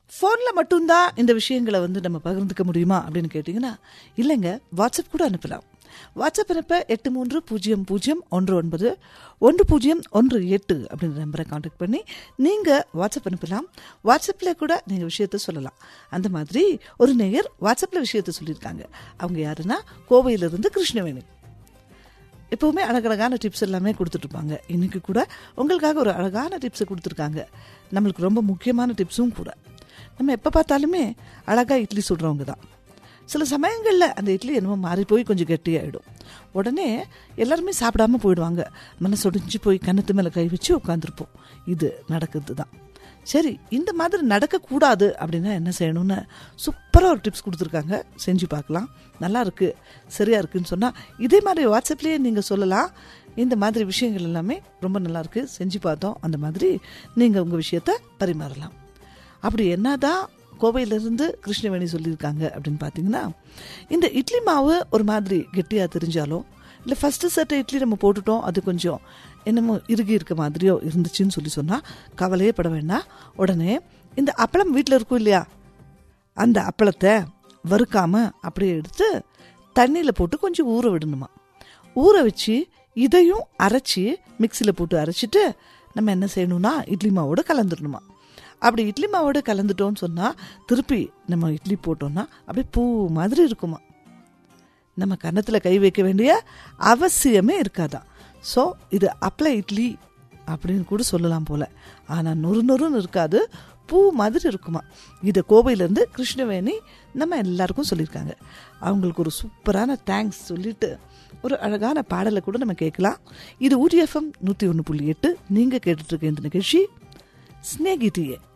ஃபோனில் மட்டும்தான் இந்த விஷயங்களை வந்து நம்ம பகிர்ந்துக்க முடியுமா அப்படின்னு கேட்டிங்கன்னா இல்லைங்க வாட்ஸ்அப் கூட அனுப்பலாம் வாட்ஸ்அப் அனுப்ப எட்டு மூன்று பூஜ்ஜியம் பூஜ்ஜியம் ஒன்று ஒன்பது ஒன்று பூஜ்ஜியம் ஒன்று எட்டு அப்படின்ற நம்பரை காண்டாக்ட் பண்ணி நீங்கள் வாட்ஸ்அப் அனுப்பலாம் வாட்ஸ்அப்பில் கூட நீங்கள் விஷயத்த சொல்லலாம் அந்த மாதிரி ஒரு நேயர் வாட்ஸ்அப்பில் விஷயத்த சொல்லியிருக்காங்க அவங்க யாருன்னா கோவையிலிருந்து கிருஷ்ணவேணி எப்போவுமே அழகழகான டிப்ஸ் எல்லாமே கொடுத்துட்ருப்பாங்க இன்றைக்கி கூட உங்களுக்காக ஒரு அழகான டிப்ஸை கொடுத்துருக்காங்க நம்மளுக்கு ரொம்ப முக்கியமான டிப்ஸும் கூட நம்ம எப்போ பார்த்தாலுமே அழகாக இட்லி சுடுறவங்க தான் சில சமயங்களில் அந்த இட்லி என்னமோ மாறி போய் கொஞ்சம் கெட்டியாயிடும் உடனே எல்லாருமே சாப்பிடாம போயிடுவாங்க மனசொடிஞ்சு போய் கன்னத்து மேலே கை வச்சு உட்காந்துருப்போம் இது நடக்குது தான் சரி இந்த மாதிரி நடக்கக்கூடாது அப்படின்னா என்ன செய்யணும்னு சூப்பராக ஒரு டிப்ஸ் கொடுத்துருக்காங்க செஞ்சு பார்க்கலாம் நல்லா இருக்கு சரியா இருக்குன்னு சொன்னால் இதே மாதிரி வாட்ஸ்அப்லேயே நீங்கள் சொல்லலாம் இந்த மாதிரி விஷயங்கள் எல்லாமே ரொம்ப நல்லா இருக்கு செஞ்சு பார்த்தோம் அந்த மாதிரி நீங்கள் உங்கள் விஷயத்த பரிமாறலாம் அப்படி என்னதான் கோவையிலிருந்து கிருஷ்ணவேணி சொல்லியிருக்காங்க அப்படின்னு பார்த்தீங்கன்னா இந்த இட்லி மாவு ஒரு மாதிரி கெட்டியாக தெரிஞ்சாலும் இல்லை ஃபஸ்ட்டு செட்டை இட்லி நம்ம போட்டுட்டோம் அது கொஞ்சம் என்னமோ இறுகி இருக்க மாதிரியோ இருந்துச்சுன்னு சொல்லி சொன்னால் கவலையே பட வேண்டாம் உடனே இந்த அப்பளம் வீட்டில் இருக்கும் இல்லையா அந்த அப்பளத்தை வறுக்காம அப்படியே எடுத்து தண்ணியில் போட்டு கொஞ்சம் ஊற விடணுமா ஊற வச்சு இதையும் அரைச்சி மிக்சியில் போட்டு அரைச்சிட்டு நம்ம என்ன செய்யணும்னா இட்லி மாவோடு கலந்துடணுமா அப்படி இட்லி மாவோடு கலந்துட்டோம்னு சொன்னால் திருப்பி நம்ம இட்லி போட்டோம்னா அப்படியே பூ மாதிரி இருக்குமா நம்ம கன்னத்தில் கை வைக்க வேண்டிய அவசியமே இருக்காதான் ஸோ இது அப்பள இட்லி அப்படின்னு கூட சொல்லலாம் போல ஆனால் நொறு நொறுன்னு இருக்காது பூ மாதிரி இருக்குமா இதை கோவையிலேருந்து கிருஷ்ணவேணி நம்ம எல்லாருக்கும் சொல்லியிருக்காங்க அவங்களுக்கு ஒரு சூப்பரான தேங்க்ஸ் சொல்லிட்டு ஒரு அழகான பாடலை கூட நம்ம கேட்கலாம் இது ஊடிஎஃப்எம் நூற்றி ஒன்று புள்ளி எட்டு நீங்கள் கேட்டுட்ருக்க இந்த நிகழ்ச்சி ஸ்னேகிட்டியே